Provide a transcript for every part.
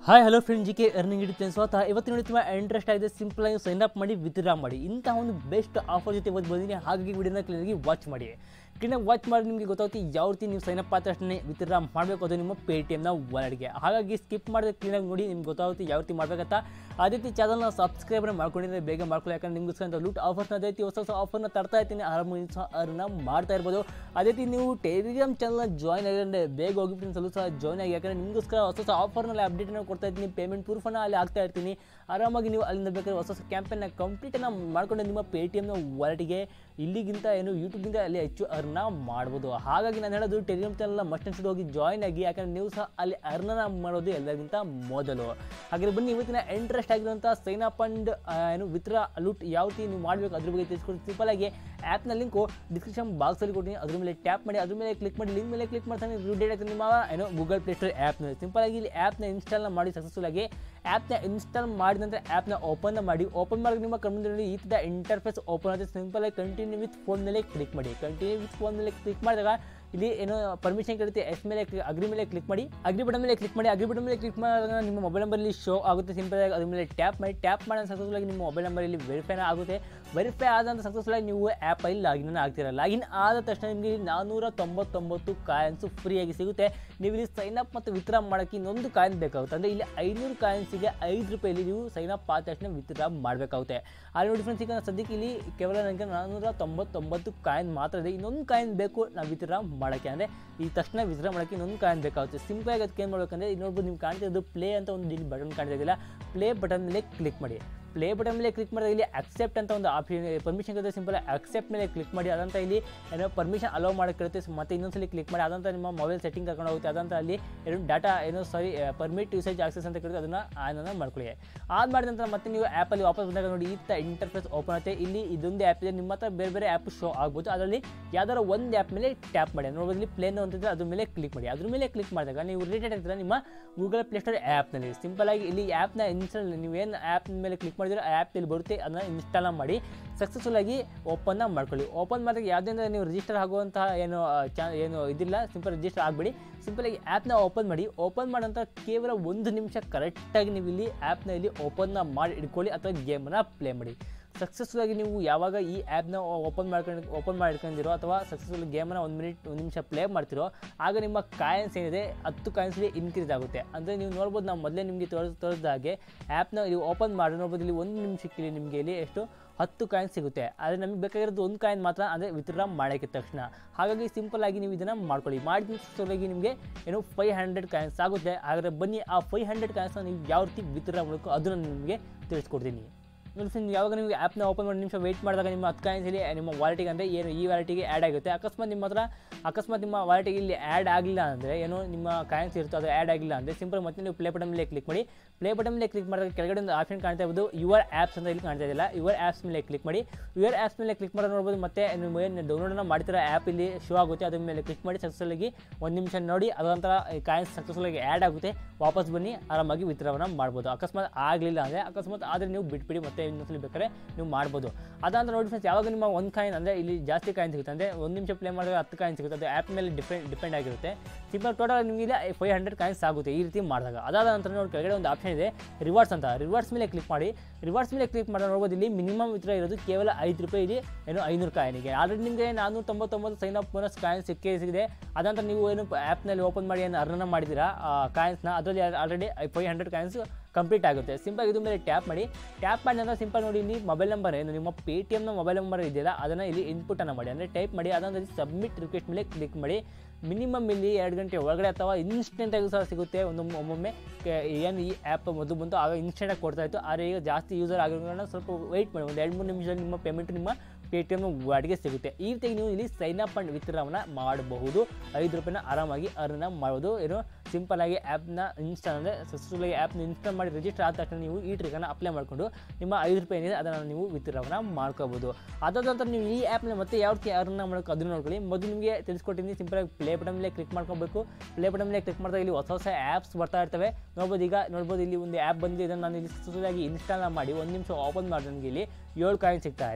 hi hello friend G K earning ಇಡುತ್ತೇನೆ ಸ್ವತಃ ಇವತ್ತು ನೋಡಿ ತುಂಬ ಇಂಟ್ರೆಸ್ಟ್ ಆಗಿದೆ ಸಿಂಪಲ್ ಆಗಿ ಸೈನ್ ಅಪ್ ಮಾಡಿ ವಿತ್ಡ್ರಾ ಮಾಡಿ ಇಂಥ ಒಂದು ಬೆಸ್ಟ್ ಆಫರ್ ಜೊತೆ ಇವತ್ತು ಬಂದಿದ್ದೀನಿ ಹಾಗಾಗಿ ವಿಡಿಯೋನ ಕ್ಲಿಯರ್ಗೆ ವಾಚ್ ಮಾಡಿ ಕ್ಲೀನಾಗಿ ವಾಚ್ ಮಾಡಿ ನಿಮಗೆ ಗೊತ್ತಾಗುತ್ತೆ ಯಾವ ರೀತಿ ನೀವು ಸೈನ್ ಅಪ್ ಆದ ತಕ್ಷಣ ವಿತ್ಡ್ರಾ ಮಾಡಬೇಕು ಅದು ನಿಮ್ಮ ಪೇ ಟಿ ಎಮ್ನ ವಾಲೆಟ್ಗೆ ಹಾಗಾಗಿ ಸ್ಕಿಪ್ ಮಾಡಿದ್ರೆ ಕ್ಲೀನಾಗಿ ನೋಡಿ ನಿಮ್ಗೆ ಗೊತ್ತಾಗುತ್ತೆ ಯಾವ ರೀತಿ ಮಾಡಬೇಕಂತ ಅದೇ ರೀತಿ ಚಾನಲ್ನ ಸಬ್ಸ್ಕ್ರೈಬರ್ ಮಾಡ್ಕೊಂಡಿದ್ರೆ ಬೇಗ ಮಾಡ್ಕೊಳ್ಳಿ ಯಾಕಂದ್ರೆ ನಿಮ್ಗೋಸ್ಕರ ಲೂಟ್ ಆಫರ್ಸ್ನ ಅದೇ ರೀತಿ ಹೊಸ ಹೊಸ ಆಫರ್ನ ತರ್ತಾ ಇರ್ತೀನಿ ಆರಾಮಾಗಿ ಸಹ ಅರ್ನ ಮಾಡ್ತಾ ಇರ್ಬೋದು ಅದೇ ರೀತಿ ನೀವು ಟೆಲಿಗ್ರಾಮ್ ಚಾನಲ್ನ ಜಾಯ್ನ್ ಆಗಿದ್ರೆ ಬೇಗ ಹೋಗಿ ಫ್ರೆಂಡ್ಸ್ ಅಲ್ಲೂ ಸಹ ಜಾಯ್ನ್ ಆಗಿ ಯಾಕಂದರೆ ನಿಮಗೋಸ್ಕರ ಹೊಸ ಹೊಸ ಆಫರ್ನಲ್ಲಿ ಅಪ್ಡೇಟನ್ನು ಕೊಡ್ತಾ ಇರ್ತೀನಿ ಪೇಮೆಂಟ್ ಪ್ರೂಫನ್ನು ಅಲ್ಲಿ ಹಾಕ್ತಾ ಇರ್ತೀನಿ ಆರಾಮಾಗಿ ನೀವು ಅಲ್ಲಿಂದ ಬೇಕಾದ್ರೆ ಹೊಸ ಹೊಸ ಕ್ಯಾಂಪೇನ್ನ ಕಂಪ್ಲೀಟನ್ನು ಮಾಡ್ಕೊಂಡು ನಿಮ್ಮ ಪೇ ಟಿ ಎಮ್ನ ವಾಲೆಟ್ಗೆ ಇಲ್ಲಿಗಿಂತ ಏನು ಯೂಟ್ಯೂಬ್ಗಿಂತ ಅಲ್ಲಿ ಹೆಚ್ಚು ಅರ್ನ ಮಾಡ್ಬೋದು ಹಾಗಾಗಿ ನಾನು ಹೇಳೋದು ಟೆಲಿಗ್ರಾಮ್ ಚಾನಲ್ನ ಮಸ್ಟ್ ಅನ್ಸುಟ್ಟು ಹೋಗಿ ಜಾಯ್ನ್ ಆಗಿ ಯಾಕಂದರೆ ನೀವು ಸಹ ಅಲ್ಲಿ ಅರ್ನ ಮಾಡೋದು ಎಲ್ಲರಿಗಿಂತ ಮೊದಲು ಹಾಗೆ ಬನ್ನಿ ಇವತ್ತಿನ ಇಂಟ್ರೆಸ್ಟ್ ಆಗಿರುವಂಥ ಸೈನ್ ಅಪ್ ಅಂಡ್ ಏನು ವಿತ್ಡ್ರಾ ಲೂಟ್ ಯಾವ ರೀತಿ ನೀವು ಮಾಡಬೇಕು ಅದ್ರ ಬಗ್ಗೆ ತಿಳಿಸ್ಕೊಡ್ತೀನಿ ಸಿಂಪಲ್ ಆಗಿ ಆ್ಯಪ್ನ ಲಿಂಕು ಡಿಸ್ಕ್ರಿಪ್ಷನ್ ಬಾಕ್ಸಲ್ಲಿ ಕೊಡ್ತೀನಿ ಅದ್ರ ಮೇಲೆ ಟ್ಯಾಪ್ ಮಾಡಿ ಅದ್ರ ಮೇಲೆ ಕ್ಲಿಕ್ ಮಾಡಿ ಲಿಂಕ್ ಮೇಲೆ ಕ್ಲಿಕ್ ಮಾಡ್ತಾನೆ ರಿಡೇಟ್ ಆಗ್ತದೆ ನಿಮ್ಮ ಏನು ಗೂಗಲ್ ಪ್ಲೇಸ್ಟೋರ್ ಆ್ಯಪ್ನ ಸಿಂಪಲ್ ಆಗಿ ಇಲ್ಲಿ ಆ್ಯಪ್ನ ಇನ್ಸ್ಟಾಲ್ನ ಮಾಡಿ ಸಕ್ಸಸ್ಫುಲ್ ಆಗಿ ಆ್ಯಪ್ನ ಇನ್ಸ್ಟಾಲ್ ಮಾಡಿದ ನಂತರ ಆ್ಯಪ್ನ ಓಪನ್ ಮಾಡಿ ಓಪನ್ ಮಾಡಿ ನಿಮ್ಮ ಕಣ್ಮುಂದೆ ಈ ಥರದ ಇಂಟರ್ಫೇಸ್ ಓಪನ್ ಆಗುತ್ತೆ ಸಿಂಪಲ್ ಆಗಿ ಕಂಟಿನ್ಯೂ ವಿತ್ ಫೋನ್ ಮೇಲೆ ಕ್ಲಿಕ್ ಮಾಡಿ ಕಂಟಿನ್ಯೂ ವಿತ್ ಫೋನ್ ಮೇಲೆ ಕ್ಲಿಕ್ ಮಾಡಿದಾಗ ಇಲ್ಲಿ ಏನೋ ಪರ್ಮಿಷನ್ ಕೇಳುತ್ತೆ ಎಸ್ ಮೇಲೆ ಅಗ್ರಿ ಮೇಲೆ ಕ್ಲಿಕ್ ಮಾಡಿ ಅಗ್ರಿ ಬಟನ್ ಮೇಲೆ ಕ್ಲಿಕ್ ಮಾಡಿ ಅಗ್ರಿ ಬಟನ್ ಮೇಲೆ ಕ್ಲಿಕ್ ಮಾಡಿದಾಗ ನಿಮ್ಮ ಮೊಬೈಲ್ ನಂಬರಲ್ಲಿ ಶೋ ಆಗುತ್ತೆ ಸಿಂಪಲ್ ಆಗಿ ಅದ್ರ ಮೇಲೆ ಟ್ಯಾಪ್ ಮಾಡಿ ಟ್ಯಾಪ್ ಮಾಡಿ ಸಕ್ಸಸ್ಫುಲ್ ಆಗಿ ನಿಮ್ಮ ಮೊಬೈಲ್ ನಂಬರಲ್ಲಿ ವೆರಿಫೈನ ಆಗುತ್ತೆ ವೆರಿಫೈ ಆದಂಥ ಸಕ್ಸಸ್ಫುಲ್ ಆಗಿ ನೀವು ಆ್ಯಪಲ್ಲಿ ಲಾಗಿನ್ ಆಗ್ತೀರ ಲಾಗಿನ್ ಆದ ತಕ್ಷಣ ನಿಮಗೆ ನಾನ್ನೂರ ತೊಂಬತ್ತೊಂಬತ್ತು ಕಾಯಿನ್ಸು ಫ್ರೀಯಾಗಿ ಸಿಗುತ್ತೆ ನೀವು ಇಲ್ಲಿ ಸೈನ್ ಅಪ್ ಮತ್ತು ವಿತ್ಡ್ರಾ ಮಾಡೋಕ್ಕೆ ಇನ್ನೊಂದು ಕಾಯಿನ್ ಬೇಕಾಗುತ್ತೆ ಅಂದರೆ ಇಲ್ಲಿ ಐನೂರು ಕಾಯಿನ್ಸಿಗೆ ಐದು ರೂಪಾಯಲ್ಲಿ ನೀವು ಸೈನ್ ಅಪ್ ಆದ ತಕ್ಷಣ ವಿತ್ಡ್ರಾ ಮಾಡಬೇಕಾಗುತ್ತೆ ಅಲ್ಲಿ ನೋಡಿ ಫ್ರೆಂಡ್ಸ್ ಈಗ ಸದ್ಯಕ್ಕೆ ಇಲ್ಲಿ ಕೇವಲ ನನಗೆ ನಾನ್ನೂರ ತೊಂಬತ್ತೊಂಬತ್ತು ಕಾಯಿನ್ ಮಾತ್ರ ಇದೆ ಇನ್ನೊಂದು ಕಾಯಿನ್ ಬೇಕು ನಾವು ವಿತ್ಡ್ರಾ ಮಾಡೋಕ್ಕೆ ಅಂದರೆ ಈ ತಕ್ಷಣ ವಿತ್ಡ್ರಾ ಮಾಡೋಕ್ಕೆ ಇನ್ನೊಂದು ಕಾಯಿನ್ ಬೇಕಾಗುತ್ತೆ ಸಿಂಪಲ್ ಆಗಿ ಅದಕ್ಕೆ ಏನು ಮಾಡಬೇಕಂದ್ರೆ ಇನ್ನೊಬ್ಬರು ನಿಮ್ಗೆ ಕಾಣ್ತಿರೋದು ಪ್ಲೇ ಅಂತ ಒಂದು ಇಲ್ಲಿ ಬಟನ್ ಕಾಣ್ತಿದ್ದಿಲ್ಲ ಪ್ಲೇ ಬಟನ್ ಮೇಲೆ ಕ್ಲಿಕ್ ಮಾಡಿ ಪ್ಲೇ ಬಟನ್ ಮೇಲೆ ಕ್ಲಿಕ್ ಮಾಡಿದ್ರೆ ಇಲ್ಲಿ ಅಕ್ಸೆಪ್ಟ್ ಅಂತ ಒಂದು ಆಪ್ಷನ್ ಪರ್ಮಿಷನ್ ಇರುತ್ತೆ ಸಿಂಪಲ್ ಅಕ್ಸೆಪ್ಟ್ ಮೇಲೆ ಕ್ಲಿಕ್ ಮಾಡಿ ಅದಂತ ಇಲ್ಲಿ ಏನೋ ಪರ್ಮಿಷನ್ ಅಲೋ ಮಾಡೋಕ್ಕಿರುತ್ತೆ ಮತ್ತೆ ಇನ್ನೊಂದ್ಸಲಿ ಕ್ಲಿಕ್ ಮಾಡಿ ಅದಂತ ನಿಮ್ಮ ಮೊಬೈಲ್ ಸೆಟ್ಟಿಂಗ್ ಕರ್ಕೊಂಡು ಹೋಗುತ್ತೆ ಅದಂತ ಅಲ್ಲಿ ಏನು ಡಾಟಾ ಏನೋ ಸಾರಿ ಪರ್ಮಿಟ್ ಯೂಸೇಜ್ ಆಕ್ಸೆಸ್ ಅಂತ ಕೇಳುತ್ತೆ ಅದನ್ನು ಆನನ್ನು ಮಾಡ್ಕೊಳ್ಳಿ ಆದ್ ಮಾಡಿದ ನಂತರ ಮತ್ತೆ ನೀವು ಆ್ಯಪಲ್ಲಿ ವಾಪಸ್ ಬಂದಾಗ ನೋಡಿ ಈ ಥರ ಇಂಟರ್ಫೇಸ್ ಓಪನ್ ಆಗುತ್ತೆ ಇಲ್ಲಿ ಇದೊಂದು ಆ್ಯಪ್ ಇದೆ ನಿಮ್ಮ ಹತ್ರ ಬೇರೆ ಬೇರೆ ಆ್ಯಪ್ ಶೋ ಆಗ್ಬೋದು ಅದರಲ್ಲಿ ಯಾವ್ದಾರ ಒಂದು ಆ್ಯಪ್ ಮೇಲೆ ಟ್ಯಾಪ್ ಮಾಡಿ ನೋಡ್ಬೋದು ಇಲ್ಲಿ ಪ್ಲೇನ್ ಅಂತಿದ್ರೆ ಅದ್ರ ಮೇಲೆ ಕ್ಲಿಕ್ ಮಾಡಿ ಅದ್ರ ಮೇಲೆ ಕ್ಲಿಕ್ ಮಾಡಿದಾಗ ನೀವು ರಿಲೇಟೆಡ್ ಆಗ್ತೀರ ನಿಮ್ಮ ಗೂಗಲ್ ಪ್ಲೇಸ್ಟೋರ್ ಆ್ಯಪ್ನಲ್ಲಿ ಸಿಂಪಲ್ ಆಗಿ ಇಲ್ಲಿ ಆ್ಯಪ್ನ ಇನ್ಸ್ಟಾಲ್ ನೀವೇನು ಆ್ಯಪ್ ಮೇಲೆ ಕ್ಲಿಕ್ ಮಾಡಿದ್ರೆ ಆ್ಯಪ್ ಇಲ್ಲಿ ಬರುತ್ತೆ ಅದನ್ನು ಇನ್ಸ್ಟಾಲ್ ಮಾಡಿ ಸಕ್ಸಸ್ಫುಲ್ ಆಗಿ ಓಪನ್ನ ಮಾಡ್ಕೊಳ್ಳಿ ಓಪನ್ ಮಾಡಿದಾಗ ಯಾವುದೇ ನೀವು ರಿಜಿಸ್ಟರ್ ಆಗುವಂತಹ ಏನು ಚಾ ಏನು ಇದಿಲ್ಲ ಸಿಂಪಲ್ ರಿಜಿಸ್ಟರ್ ಆಗಬೇಡಿ ಸಿಂಪಲಾಗಿ ಆ್ಯಪ್ನ ಓಪನ್ ಮಾಡಿ ಓಪನ್ ಮಾಡೋಂಥ ಕೇವಲ ಒಂದು ನಿಮಿಷ ಕರೆಕ್ಟಾಗಿ ನೀವು ಇಲ್ಲಿ ಆ್ಯಪ್ನ ಇಲ್ಲಿ ಓಪನ್ನ ಮಾಡಿ ಇಟ್ಕೊಳ್ಳಿ ಅಥವಾ ಗೇಮನ್ನ ಪ್ಲೇ ಮಾಡಿ ಸಕ್ಸಸ್ಫುಲ್ ಆಗಿ ನೀವು ಯಾವಾಗ ಈ ಆ್ಯಪ್ನ ಓಪನ್ ಮಾಡ್ಕೊಂಡು ಓಪನ್ ಮಾಡಿ ಇಟ್ಕೊಂಡಿರೋ ಅಥವಾ ಸಕ್ಸಸ್ಫುಲ್ ಗೇಮನ್ನ ಒಂದು ಮಿನಿಟ್ ಒಂದು ನಿಮಿಷ ಪ್ಲೇ ಮಾಡ್ತಿರೋ ಆಗ ನಿಮ್ಮ ಕಾಯಿನ್ಸ್ ಏನಿದೆ ಹತ್ತು ಕಾಯಿನ್ಸ್ಲಿ ಇನ್ಕ್ರೀಸ್ ಆಗುತ್ತೆ ಅಂದರೆ ನೀವು ನೋಡ್ಬೋದು ನಾವು ಮೊದಲೇ ನಿಮಗೆ ತೋರಿಸ್ ತೋರಿಸಿದ ಹಾಗೆ ಆ್ಯಪ್ನ ನೀವು ಓಪನ್ ಮಾಡಿ ನೋಡ್ಬೋದು ಇಲ್ಲಿ ಒಂದು ನಿಮಿಷಕ್ಕೆ ಇಲ್ಲಿ ನಿಮಗೆ ಇಲ್ಲಿ ಎಷ್ಟು ಹತ್ತು ಕಾಯಿನ್ ಸಿಗುತ್ತೆ ಆದರೆ ನಮಗೆ ಬೇಕಾಗಿರೋದು ಒಂದು ಕಾಯಿನ್ ಮಾತ್ರ ಅಂದರೆ ವಿತ್ಡ್ರಾ ಮಾಡೋಕ್ಕೆ ತಕ್ಷಣ ಹಾಗಾಗಿ ಸಿಂಪಲ್ ಆಗಿ ನೀವು ಇದನ್ನು ಮಾಡ್ಕೊಳ್ಳಿ ಮಾಡಿದ ಸಲುವಾಗಿ ನಿಮಗೆ ಏನು ಫೈವ್ ಹಂಡ್ರೆಡ್ ಕಾಯಿನ್ಸ್ ಆಗುತ್ತೆ ಹಾಗಾದರೆ ಬನ್ನಿ ಆ ಫೈವ್ ಹಂಡ್ರೆಡ್ ಕಾಯಿನ್ಸ್ನ ನೀವು ಯಾವ ರೀತಿ ವಿತ್ಡ್ರಾ ಮಾಡಬೇಕು ಅದನ್ನು ನಿಮಗೆ ತಿಳಿಸ್ಕೊಡ್ತೀನಿ ನೋಡಿ ಫ್ರೆಂಡ್ ಯಾವಾಗ ನಿಮಗೆ ಆ್ಯಪ್ನ ಓಪನ್ ಮಾಡಿ ನಿಮಿಷ ವೆಯ್ಟ್ ಮಾಡಿದಾಗ ನಿಮ್ಮ ಹತ್ತು ಕಾಯಿನ್ಸ್ ಇಲ್ಲಿ ನಿಮ್ಮ ವಾಲೆಟಿಗೆ ಅಂದರೆ ಏನು ಈ ವಾಲೆಟಿಗೆ ಆ್ಯಡ್ ಆಗುತ್ತೆ ಅಕಸ್ಮಾತ್ ನಿಮ್ಮ ಹತ್ರ ಅಕಸ್ಮಾತ್ ನಿಮ್ಮ ವಾಲೆಟಿಗೆ ಇಲ್ಲಿ ಆ್ಯಡ್ ಆಗಿಲ್ಲ ಅಂದರೆ ಏನು ನಿಮ್ಮ ಕಾಯಿನ್ಸ್ ಇರುತ್ತೋ ಅದು ಆ್ಯಡ್ ಆಗಿಲ್ಲ ಅಂದರೆ ಸಿಂಪಲ್ ಮತ್ತೆ ನೀವು ಪ್ಲೇ ಬಟನ್ ಮೇಲೆ ಕ್ಲಿಕ್ ಮಾಡಿ ಪ್ಲೇ ಬಟನ್ ಮೇಲೆ ಕ್ಲಿಕ್ ಮಾಡಿದಾಗ ಕೆಳಗಡೆ ಒಂದು ಆಪ್ಷನ್ ಕಾಣ್ತಾ ಇರ್ಬೋದು ಯುವರ್ ಆ್ಯಪ್ಸ್ ಅಂತ ಇಲ್ಲಿ ಕಾಣ್ತಾ ಇದ್ದಿಲ್ಲ ಯುವರ್ ಆ್ಯಪ್ಸ್ ಮೇಲೆ ಕ್ಲಿಕ್ ಮಾಡಿ ಯುವರ್ ಆ್ಯಪ್ಸ್ ಮೇಲೆ ಕ್ಲಿಕ್ ಮಾಡೋದು ನೋಡ್ಬೋದು ಮತ್ತೆ ನೀವು ಏನು ಡೌನ್ಲೋಡನ್ನು ಮಾಡ್ತಿರೋ ಆ್ಯಪ್ ಇಲ್ಲಿ ಶೋ ಆಗುತ್ತೆ ಅದ್ರ ಮೇಲೆ ಕ್ಲಿಕ್ ಮಾಡಿ ಸಕ್ಸಸ್ಫುಲ್ ಆಗಿ ಒಂದು ನಿಮಿಷ ನೋಡಿ ಅದೊಂಥರ ಕಾಯಿನ್ಸ್ ಸಕ್ಸಸ್ಫುಲ್ ಆಗಿ ಆ್ಯಡ್ ಆಗುತ್ತೆ ವಾಪಸ್ ಬನ್ನಿ ಆರಾಮಾಗಿ ವಿತ್ಡ್ರಾವನ್ನ ಮಾಡ್ಬೋದು ಅಕಸ್ಮಾತ್ ಆಗಲಿಲ್ಲ ಅಂದರೆ ಅಕಸ್ಮಾತ್ ಆದರೆ ನೀವು ಬಿಟ್ಬಿಡಿ ಮತ್ತೆ ಇನ್ನೊಂದ್ಸಲಿ ಬೇಕಾದ್ರೆ ನೀವು ಮಾಡ್ಬೋದು ಅದಂತ ನೋಡಿ ಫ್ರೆಂಡ್ಸ್ ಯಾವಾಗ ನಿಮ್ಮ ಒಂದು ಕಾಯಿನ್ ಅಂದರೆ ಇಲ್ಲಿ ಜಾಸ್ತಿ ಕಾಯಿನ್ ಸಿಗುತ್ತೆ ಅಂದರೆ ಒಂದು ನಿಮಿಷ ಪ್ಲೇ ಮಾಡಿದಾಗ ಹತ್ತು ಕಾಯಿನ್ ಸಿಗುತ್ತೆ ಅದು ಆ್ಯಪ್ ಮೇಲೆ ಡಿಪೆಂಡ್ ಡಿಪೆಂಡ್ ಆಗಿರುತ್ತೆ ಸಿಂಪಲ್ ಟೋಟಲ್ ನಿಮಗೆ ಇಲ್ಲಿ ಫೈವ್ ಹಂಡ್ರೆಡ್ ಕಾಯಿನ್ಸ್ ಆಗುತ್ತೆ ಈ ರೀತಿ ಮಾಡಿದಾಗ ಅದಾದ ನಂತರ ನೋಡಿ ಕೆಳಗಡೆ ಒಂದು ಆಪ್ಷನ್ ಇದೆ ರಿವಾರ್ಡ್ಸ್ ಅಂತ ರಿವಾರ್ಡ್ಸ್ ಮೇಲೆ ಕ್ಲಿಕ್ ಮಾಡಿ ರಿವಾರ್ಡ್ಸ್ ಮೇಲೆ ಕ್ಲಿಕ್ ಮಾಡಿ ನೋಡ್ಬೋದು ಇಲ್ಲಿ ಮಿನಿಮಮ್ ವಿತ್ಡ್ರಾ ಇರೋದು ಕೇವಲ ಐದು ರೂಪಾಯಿ ಇದೆ ಏನು ಐನೂರು ಕಾಯಿನಿಗೆ ಆಲ್ರೆಡಿ ನಿಮಗೆ ನಾನ್ನೂರ ತೊಂಬತ್ತೊಂಬತ್ತು ಸೈನ್ ಅಪ್ ಬೋನಸ್ ಕಾಯಿನ್ ಸಿಕ್ಕೇ ಸಿಗಿದೆ ಅದಂತರ ನೀವು ಏನು ಆ್ಯಪ್ನಲ್ಲಿ ಓಪನ್ ಮಾಡಿ ಏನು ಅರ್ನ ಮಾಡಿದ್ದೀರಾ ಕಾಯಿನ್ಸ್ನ ಅದರಲ್ಲಿ already five hundred coins complete ಆಗುತ್ತೆ ಸಿಂಪಲ್ ಇದು ಮೇಲೆ ಟ್ಯಾಪ್ ಮಾಡಿ ಟ್ಯಾಪ್ ಮಾಡಿ ನಂತರ ಸಿಂಪಲ್ ನೋಡಿ ಇಲ್ಲಿ ಮೊಬೈಲ್ ನಂಬರ್ ಏನು ನಿಮ್ಮ ಪೇ ಟಿ ಎಮ್ನ ಮೊಬೈಲ್ ನಂಬರ್ ಇದೆಯಲ್ಲ ಅದನ್ನು ಇಲ್ಲಿ ಇನ್ಪುಟನ್ನು ಮಾಡಿ ಅಂದರೆ ಟೈಪ್ ಮಾಡಿ ಅದನ್ನು ಸಬ್ಮಿಟ್ ರಿಕ್ವೆಸ್ಟ್ ಮೇಲೆ ಕ್ಲಿಕ್ ಮಾಡಿ ಮಿನಿಮಮ್ ಇಲ್ಲಿ ಎರಡು ಗಂಟೆ ಒಳಗಡೆ ಅಥವಾ ಇನ್ಸ್ಟೆಂಟಾಗಿ ಸಹ ಸಿಗುತ್ತೆ ಒಂದು ಒಮ್ಮೊಮ್ಮೆ ಕೆ- ಏನು ಈ ಆ್ಯಪ್ ಮೊದಲು ಬಂತು ಆಗ ಇನ್ಸ್ಟೆಂಟಾಗಿ ಕೊಡ್ತಾ ಇತ್ತು ಆದರೆ ಈಗ ಜಾಸ್ತಿ ಯೂಸರ್ ಆಗಿರೋದ್ರಿಂದ ಸ್ವಲ್ಪ ವೆಯ್ಟ್ ಮಾಡಿ ಒಂದು ಎರಡು ಮೂರು ನಿಮಿಷದಲ್ಲಿ ನಿಮ್ಮ ಪೇಮೆಂಟ್ ನಿಮ್ಮ ಪೇ ಟಿ ಎಮ್ ವಾರ್ಡ್ಗೆ ಸಿಗುತ್ತೆ ಈ ರೀತಿ ನೀವು ಇಲ್ಲಿ ಸೈನ್ ಅಪ್ ಆ್ಯಂಡ್ ವಿತ್ಡ್ರಾವನ್ನ ಮಾಡಬಹುದು ಐದು ರೂಪಾಯಿನ ಆರಾಮಾಗಿ ಅರ್ನ ಮಾಡೋದು ಏನು ಸಿಂಪಲ್ ಆಗಿ ಆ್ಯಪ್ನ ಇನ್ಸ್ಟಾಲ್ ಅಂದರೆ ಸಕ್ಸಸ್ಫುಲ್ ಆಗಿ ಆ್ಯಪ್ನ ಇನ್ಸ್ಟಾಲ್ ಮಾಡಿ ರಿಜಿಸ್ಟರ್ ಆದ ತಕ್ಷಣ ನೀವು ಈ ಟ್ರಿಕನ್ನು ಅಪ್ಲೈ ಮಾಡಿಕೊಂಡು ನಿಮ್ಮ ಐದು ರೂಪಾಯಿ ಏನಿದೆ ಅದನ್ನು ನೀವು ವಿತ್ಡ್ರಾವನ್ನ ಮಾಡ್ಕೋಬೋದು ಅದಾದ ನಂತರ ನೀವು ಈ ಆ್ಯಪ್ನ ಮತ್ತೆ ಯಾವ ರೀತಿ ಅರ್ನ ಮಾಡೋಕೆ ಅದನ್ನು ನೋಡ್ಕೊಳ್ಳಿ ಮೊದಲು ನಿಮಗೆ ತಿಳಿಸ್ಕೊಟ್ಟಿದ್ದೀನಿ ಸಿಂಪಲ್ ಆಗಿ ಪ್ಲೇ ಬಟನ್ ಮೇಲೆ ಕ್ಲಿಕ್ ಮಾಡ್ಕೊಬೇಕು ಪ್ಲೇ ಬಟನ್ ಮೇಲೆ ಕ್ಲಿಕ್ ಮಾಡಿದಾಗ ಇಲ್ಲಿ ಹೊಸ ಹೊಸ ಆ್ಯಪ್ಸ್ ಬರ್ತಾ ಇರ್ತವೆ ನೋಡ್ಬೋದು ಈಗ ನೋಡ್ಬೋದು ಇಲ್ಲಿ ಒಂದು ಆ್ಯಪ್ ಬಂದು ಇದನ್ನು ನಾನು ಇಲ್ಲಿ ಸಕ್ಸಸ್ಫುಲ್ ಆಗಿ ಇನ್ಸ್ಟಾಲ್ ಮಾಡಿ ಒಂದು ನಿಮಿಷ ಓಪನ್ ಮಾಡಿ ನನಗೆ ಇಲ್ಲಿ ಏಳು ಕಾಯಿನ್ ಸಿಗ್ತಾ ಇದೆ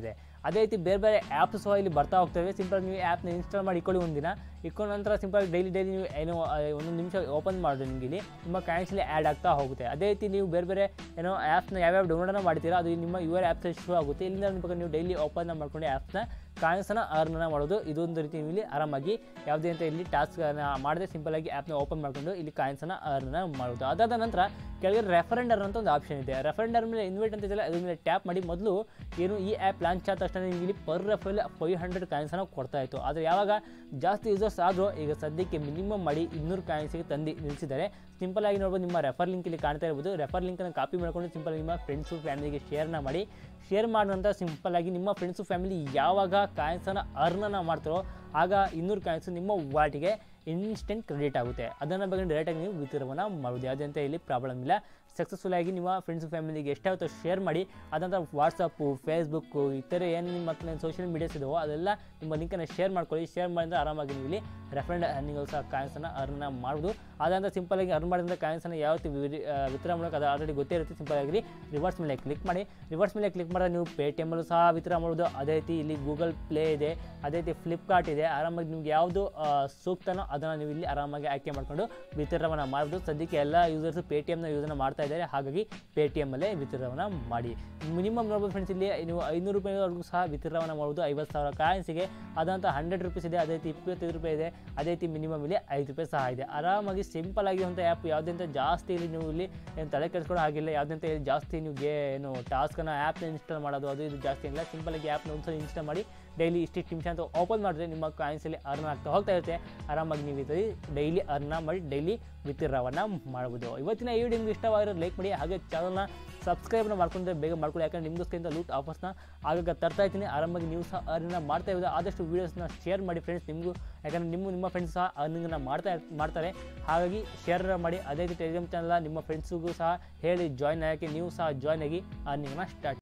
ಅದೇ ರೀತಿ ಬೇರೆ ಬೇರೆ ಆ್ಯಪ್ಸ್ ಸಹ ಇಲ್ಲಿ ಬರ್ತಾ ಹೋಗ್ತವೆ ಸಿಂಪಲ್ ನೀವು ಆ್ಯಪ್ನ ಇನ್ಸ್ಟಾಲ್ ಮಾಡಿ ಇಟ್ಕೊಳ್ಳಿ ಒಂದಿನ ಇಟ್ಕೊಂಡ ನಂತರ ಸಿಂಪಲ್ ಡೈಲಿ ಡೈಲಿ ನೀವು ಏನೋ ಆ, ಒಂದೊಂದು ನಿಮಿಷ ಓಪನ್ ಮಾಡಿದ್ರೆ ನಿಮಗೆ ಇಲ್ಲಿ ನಿಮ್ಮ ಕಾಯಿನ್ಸಲ್ಲಿ ಆ್ಯಡ್ ಆಗ್ತಾ ಹೋಗುತ್ತೆ ಅದೇ ರೀತಿ ನೀವು ಬೇರೆ ಬೇರೆ ಏನೋ ಆ್ಯಪ್ನ ಯಾವ್ಯಾವ ಡೌನ್ಲೋಡನ್ನು ಮಾಡ್ತೀರಾ ಅದು ನಿಮ್ಮ ಯು ಆರ್ ಆ್ಯಪ್ಸ್ ಶುರು ಆಗುತ್ತೆ ಇಲ್ಲಿಂದ ನಿಮಗೆ ನೀವು ಡೈಲಿ ಓಪನ್ ಮಾಡ್ಕೊಂಡು ಆ್ಯಪ್ನ ಕಾಯಿನ್ಸನ್ನು ಅರ್ನ ಮಾಡೋದು ಇದೊಂದು ರೀತಿ ನೀವು ಇಲ್ಲಿ ಆರಾಮಾಗಿ ಯಾವುದೇ ಅಂತ ಇಲ್ಲಿ ಟಾಸ್ಕ್ ಮಾಡದೆ ಸಿಂಪಲ್ ಆಗಿ ಆ್ಯಪ್ನ ಓಪನ್ ಮಾಡಿಕೊಂಡು ಇಲ್ಲಿ ಕಾಯಿನ್ಸನ್ನು ಅರ್ನ ಮಾಡೋದು ಅದಾದ ನಂತರ ಕೆಳಗೆ ರೆಫರೆಂಡರ್ ಅಂತ ಒಂದು ಆಪ್ಷನ್ ಇದೆ ರೆಫರೆಂಡರ್ ಮೇಲೆ ಇನ್ವೈಟ್ ಅಂತ ಇದೆಯಲ್ಲ ಅದ್ರ ಮೇಲೆ ಟ್ಯಾಪ್ ಮಾಡಿ ಮೊದಲು ಏನು ಈ ಆ್ಯಪ್ ಲಾಂಚ್ ಆದ ತಕ್ಷಣ ನಿಮಗೆ ಇಲ್ಲಿ ಪರ್ ರೆಫಲ್ ಫೈವ್ ಹಂಡ್ರೆಡ್ ಕಾಯಿನ್ಸನ್ನು ಕೊಡ್ತಾ ಇತ್ತು ಆದರೆ ಯಾವಾಗ ಜಾಸ್ತಿ ಯೂಸರ್ಸ್ ಆದರೂ ಈಗ ಸದ್ಯಕ್ಕೆ ಮಿನಿಮಮ್ ಮಾಡಿ ಇನ್ನೂರು ಕಾಯಿನ್ಸಿಗೆ ತಂದು ನಿಲ್ಲಿಸಿದ್ದಾರೆ ಸಿಂಪಲ್ ಆಗಿ ನೋಡ್ಬೋದು ನಿಮ್ಮ ರೆಫರ್ ಲಿಂಕ್ ಇಲ್ಲಿ ಕಾಣ್ತಾ ಇರ್ಬೋದು ರೆಫರ್ ಲಿಂಕನ್ನು ಕಾಪಿ ಮಾಡ್ಕೊಂಡು ಸಿಂಪಲ್ ನಿಮ್ಮ ಫ್ರೆಂಡ್ಸು ಫ್ಯಾಮಿಲಿಗೆ ಶೇರ್ನ ಮಾಡಿ ಶೇರ್ ಮಾಡಿದ ನಂತರ ಸಿಂಪಲ್ ಆಗಿ ನಿಮ್ಮ ಫ್ರೆಂಡ್ಸು ಫ್ಯಾಮಿಲಿ ಯಾವಾಗ ಕಾಯಿನ್ಸನ್ನು ಅರ್ನನ ಮಾಡ್ತಾರೋ ಆಗ ಇನ್ನೂರು ಕಾಯಿನ್ಸು ನಿಮ್ಮ ವಾಟಿಗೆ ಇನ್ಸ್ಟೆಂಟ್ ಕ್ರೆಡಿಟ್ ಆಗುತ್ತೆ ಅದನ್ನು ಬಗ್ಗೆ ಡೈರೆಕ್ಟಾಗಿ ನೀವು ವಿತರಣೆ ಮಾಡೋದು ಯಾವುದೇ ಅಂತ ಇಲ್ಲಿ ಪ್ರಾಬ್ಲಮ್ ಇಲ್ಲ ಸಕ್ಸಸ್ಫುಲ್ ಆಗಿ ನಿಮ್ಮ ಫ್ರೆಂಡ್ಸ್ ಫ್ಯಾಮಿಲಿಗೆ ಎಷ್ಟಾಗುತ್ತೋ ಶೇರ್ ಮಾಡಿ ಅದಂತರ ವಾಟ್ಸಪ್ಪು ಫೇಸ್ಬುಕ್ಕು ಇತರೆ ಏನು ನಿಮ್ಮ ಮತ್ತೆ ಸೋಷಿಯಲ್ ಮೀಡಿಯಾಸ್ ಇದಾವೋ ಅದೆಲ್ಲ ನಿಮ್ಮ ಲಿಂಕನ್ನು ಶೇರ್ ಮಾಡ್ಕೊಳ್ಳಿ ಶೇರ್ ಮಾಡಿದ್ರೆ ಆರಾಮಾಗಿ ನೀವು ಇಲ್ಲಿ ರೆಫರೆಂಡ್ ನೀವು ಸಹ ಕಾಯಿನ್ಸನ್ನು ಅರ್ನ ಮಾಡ್ಬೋದು ಅದಂತ ಸಿಂಪಲ್ ಆಗಿ ಅರ್ನ್ ಮಾಡಿದ್ರೆ ಕಾಯಿನ್ಸನ್ನು ಯಾವ ರೀತಿ ವಿರಿ- ಆ, ವಿತರಣೆ ಮಾಡೋಕೆ ಅದು ಆಲ್ರೆಡಿ ಗೊತ್ತೇ ಇರುತ್ತೆ ಸಿಂಪಲ್ ಆಗಿ ರಿವರ್ಸ್ ಮೇಲೆ ಕ್ಲಿಕ್ ಮಾಡಿ ರಿವರ್ಸ್ ಮೇಲೆ ಕ್ಲಿಕ್ ಮಾಡಿದ್ರೆ ನೀವು ಪೇ ಟಿ ಎಮ್ಮಲ್ಲೂ ಸಹ ವಿತರಣೆ ಮಾಡ್ಬೋದು ಅದೇ ರೀತಿ ಇಲ್ಲಿ ಗೂಗಲ್ ಪ್ಲೇ ಇದೆ ಅದೇ ರೀತಿ ಫ್ಲಿಪ್ಕಾರ್ಟ್ ಇದೆ ಆರಾಮಾಗಿ ನಿಮ್ಗೆ ಯಾವುದು ಆ, ಸೂಕ್ತನೋ ಅದನ್ನು ನೀವು ಇಲ್ಲಿ ಆರಾಮಾಗಿ ಆಯ್ಕೆ ಮಾಡಿಕೊಂಡು ವಿತರಣೆ ಮಾಡ್ಬೋದು ಸದ್ಯಕ್ಕೆ ಎಲ್ಲ ಯೂಸರ್ಸ್ ಪೇ ಟಿ ಎಮ್ನ ಯೂಸನ್ನು ಮಾಡ್ತಾ ಇದ್ದಾರೆ ಹಾಗಾಗಿ ಪೇ ಟಿ ಎಮ್ಮಲ್ಲೇ ವಿತರಣೆ ಮಾಡಿ ಮಿನಿಮಮ್ ನೋಡ್ಬೋದು ಫ್ರೆಂಡ್ಸ್ ಇಲ್ಲಿ ನೀವು ಐನೂರು ರೂಪಾಯಿವರೆಗೂ ಸಹ ವಿತರಣೆ ಮಾಡ್ಬೋದು ಐವತ್ತು ಸಾವಿರ ಕಾಯಿನ್ಸಿಗೆ ಅದಂತ ಹಂಡ್ರೆಡ್ ರುಪೀಸ್ ಇದೆ ಅದೇ ರೀತಿ ಇಪ್ಪತ್ತೈದು ರೂಪಾಯಿ ಇದೆ ಅದೇ ರೀತಿ ಮಿನಿಮಮ್ ಇಲ್ಲಿ ಐದು ರೂಪಾಯಿ ಸಹ ಇದೆ ಆರಾಮಾಗಿ ಸಿಂಪಲ್ ಆಗಿರುವಂಥ ಆ್ಯಪ್ ಯಾವುದೇ ಅಂತ ಜಾಸ್ತಿ ಇಲ್ಲಿ ನೀವು ಇಲ್ಲಿ ಏನು ತಲೆ ಕೆಡಿಸ್ಕೊಳ್ಳೋ ಹಾಗಿಲ್ಲ ಯಾವುದೇ ಅಂತ ಇಲ್ಲಿ ಜಾಸ್ತಿ ನೀವು ಗೇ ಏನು ಟಾಸ್ಕನ್ನು ಆ್ಯಪ್ನ ಇನ್ಸ್ಟಾಲ್ ಮಾಡೋದು ಅದು ಇದು ಜಾಸ್ತಿ ಇಲ್ಲ ಸಿಂಪಲ್ ಆಗಿ ಆ್ಯಪ್ನ ಒಂದ್ಸಲ ಇನ್ಸ್ಟಾಲ್ ಮಾಡಿ ಡೈಲಿ ಇಷ್ಟಿಷ್ಟು ನಿಮಿಷ ಅಂತ ಓಪನ್ ಮಾಡಿದ್ರೆ ನಿಮ್ಮ ಕಾಯಿನ್ಸಲ್ಲಿ ಅರ್ನ್ ಆಗ್ತಾ ಹೋಗ್ತಾ ಇರುತ್ತೆ ಆರಾಮಾಗಿ ನೀವು ಇದರಲ್ಲಿ ಡೈಲಿ ಅರ್ನ ಮಾಡಿ ಡೈಲಿ ವಿತ್ಡ್ರಾವನ್ನು ಮಾಡ್ಬೋದು ಇವತ್ತಿನ ಈ ವಿಡಿಯೋ ನಿಮ್ಗೆ ಇಷ್ಟವಾಗಿರೋದು ಲೈಕ್ ಮಾಡಿ ಹಾಗೆ ಚಾನಲ್ನ ಸಬ್ಸ್ಕ್ರೈಬ್ನ ಮಾಡ್ಕೊಂಡ್ರೆ ಬೇಗ ಮಾಡ್ಕೊಳ್ಳಿ ಯಾಕಂದ್ರೆ ನಿಮಗೋಸ್ಕರಿಂದ ಲೂಟ್ ಆಫರ್ಸ್ನ ಆಗಾಗ ತರ್ತಾ ಇರ್ತೀನಿ ಆರಾಮಾಗಿ ನೀವು ಸಹ ಅರ್ನ ಮಾಡ್ತಾ ಇರೋದು ಆದಷ್ಟು ವೀಡಿಯೋಸ್ನ ಶೇರ್ ಮಾಡಿ ಫ್ರೆಂಡ್ಸ್ ನಿಮಗೂ ಯಾಕಂದರೆ ನಿಮ್ಮ ನಿಮ್ಮ ಫ್ರೆಂಡ್ಸ್ ಸಹ ಅರ್ನಿಂಗನ್ನು ಮಾಡ್ತಾ ಇರ್- ಮಾಡ್ತಾರೆ ಹಾಗಾಗಿ ಶೇರ್ ಮಾಡಿ ಅದೇ ರೀತಿ ಟೆಲಿಗ್ರಾಮ್ ಚಾನಲ್ ನಿಮ್ಮ ಫ್ರೆಂಡ್ಸಿಗೂ ಸಹ ಹೇಳಿ ಜಾಯ್ನ್ ಆಗೋಕ್ಕೆ ನೀವು ಸಹ ಜಾಯ್ನ್ ಆಗಿ ಅರ್ನಿಂಗ್ನ ಸ್ಟಾರ್ಟ್